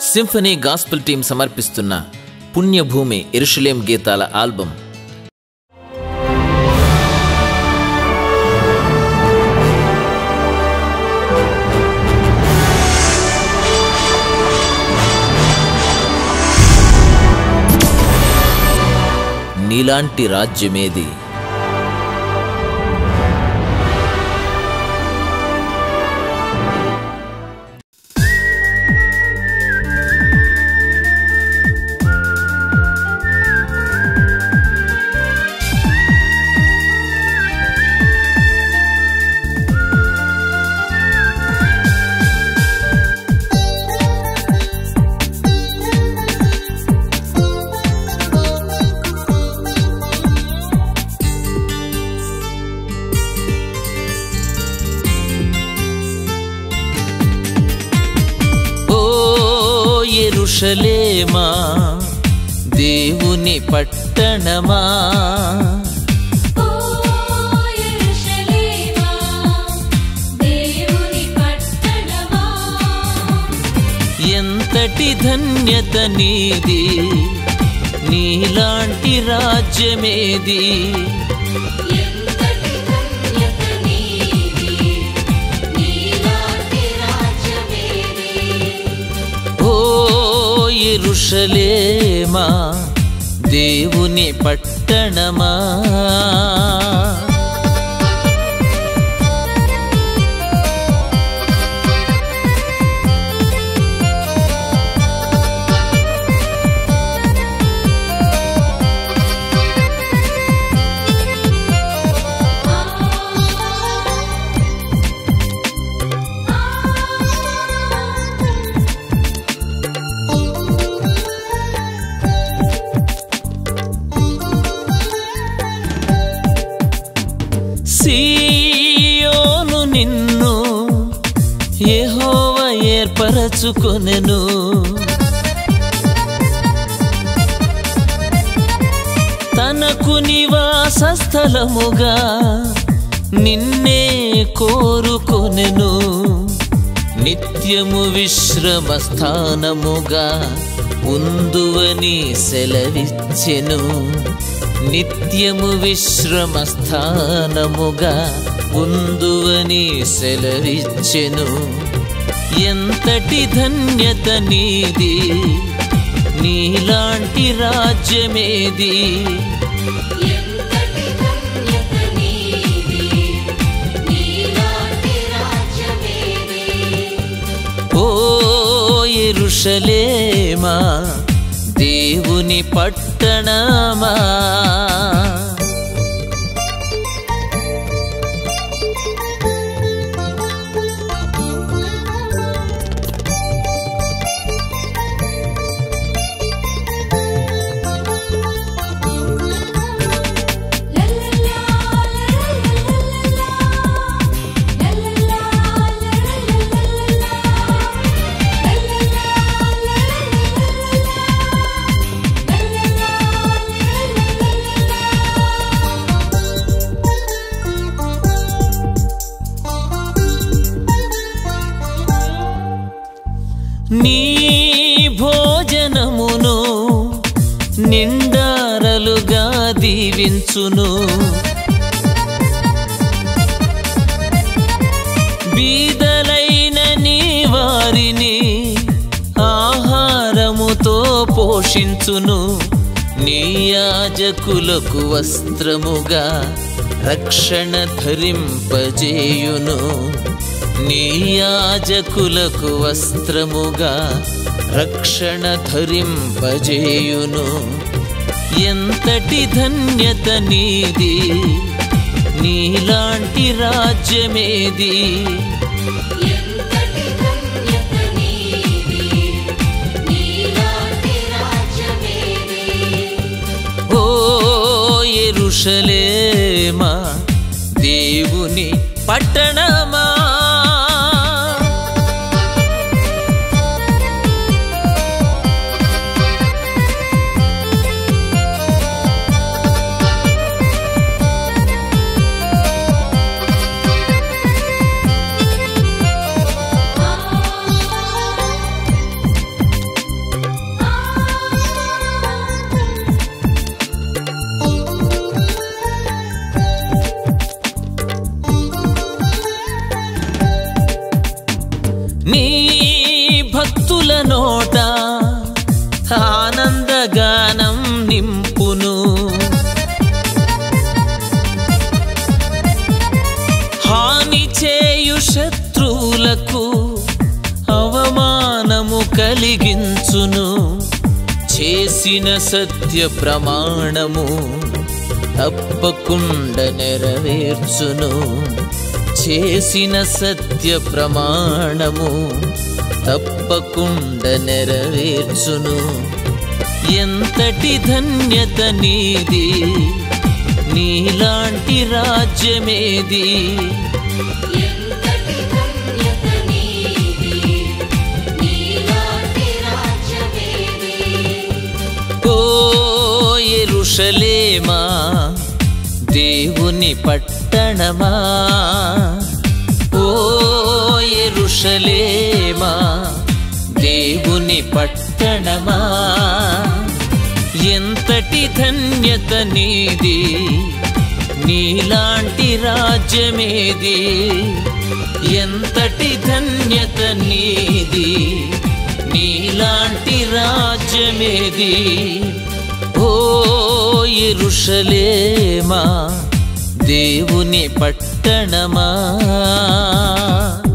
symphony gospel team సమర్పిస్తున్న పుణ్యభూమి ఎరుషులేం గీతాల ఆల్బం నీలాంటి రాజ్యమేది ఓ ఎరుషలేమా దేవుని పట్టణమా ఓ యెరూషలేమా దేవుని పట్టణమా ఎంతటి ధన్యత నీది నీలాంటి రాజ్యమేది ఎంతటి ధన్యత నీది నీలాంటి రాజ్యమేది ఓ ఎరుషలేమా దేవుని పట్టణమా సీయోను నిన్ను యెహోవ ఏర్పరచుకొనెను తనకు నివాస స్థలముగా నిన్నే కోరుకొనెను నిత్యము విశ్రమ స్థానముగా ఉందువని సెలవిచ్చెను నిత్యము విశ్రమ స్థానముగా ఉందువని సెలవిచ్చెను ఎంతటి ధన్యత నీది నీలాంటి రాజ్యమేది ఎంతటి ధన్యత నీది నీలాంటి రాజ్యమేది ఓ ఎరుషలేమా దేవుని పట్టణమా నీ భోజనమును నిండారలుగా దీవించును బీదలైన నీ వారిని ఆహారముతో పోషించును నీ యాజకులకు వస్త్రముగా రక్షణ ధరింపజేయును నీ యాజకులకు వస్త్రముగా రక్షణ ధరింపజేయును ఎంతటి ధన్యత నీది నీలాంటి రాజ్యమేది ఎంతటి ధన్యత నీది నీలాంటి రాజ్యమేది ఓ ఎరుషలేమా దేవుని పట్టణమా కలిగించును చేసిన సత్య ప్రమాణము తప్పకుండా నెరవేర్చును చేసిన సత్య ప్రమాణము తప్పకుండా నెరవేర్చును ఎంతటి ధన్యత నీది నీలాంటి రాజ్యమేది ఎంతటి ధన్యత నీది నీలాంటి రాజ్యమేది ఓ ఎరుషలేమా దేవుని పట్టణమా ఓ ఎరుషలేమా దేవుని పట్టణమా ఎంతటి ధన్యత నీది నీలాంటి రాజ్యమేది ఎంతటి ధన్యత నీది నీలాంటి రాజ్యమేది ఓ ఎరుషలేమా దేవుని పట్టణమా